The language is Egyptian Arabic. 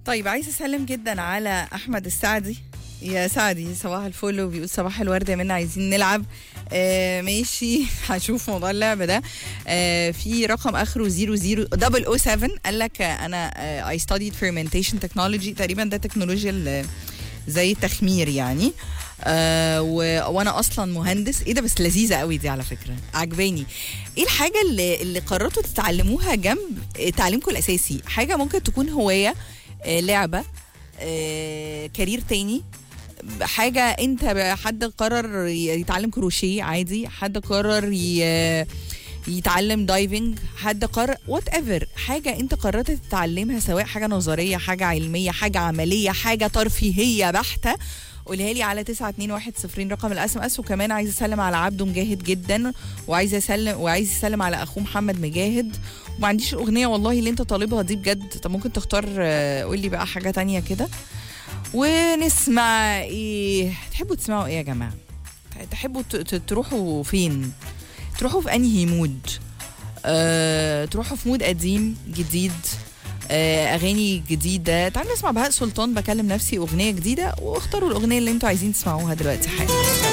طيب عايزه اسلم جدا على احمد السعدي يا سعدي صباح الفل وبيقول صباح الورد يا منا عايزين نلعب آه ماشي هشوف موضوع اللعبه ده آه في رقم اخره 00 قال لك آه، انا اي ستاديد fermentation تكنولوجي تقريبا ده تكنولوجيا ال- زي التخمير يعني آه و... وانا اصلا مهندس ايه ده بس لذيذه قوي دي على فكره عجباني ايه الحاجه اللي اللي قررتوا تتعلموها جنب تعليمكم الاساسي حاجه ممكن تكون هوايه آه لعبه آه كارير تاني حاجه انت حد قرر يتعلم كروشيه عادي حد قرر ي... يتعلم دايفنج حد قرر وات ايفر حاجه انت قررت تتعلمها سواء حاجه نظريه حاجه علميه حاجه عمليه حاجه ترفيهيه بحته قولها لي على 921 رقم الاس ام اس وكمان عايزه اسلم على عبده مجاهد جدا وعايزه اسلم وعايز اسلم على اخوه محمد مجاهد وما عنديش الاغنيه والله اللي انت طالبها دي بجد طب ممكن تختار آه، قول لي بقى حاجه تانية كده ونسمع ايه تحبوا تسمعوا ايه يا جماعه تحبوا ت- ت- تروحوا فين تروحوا في انهي مود أه تروحوا في مود قديم جديد آه، اغاني جديده تعالوا نسمع بهاء سلطان بكلم نفسي اغنيه جديده واختاروا الاغنيه اللي انتوا عايزين تسمعوها دلوقتي حالا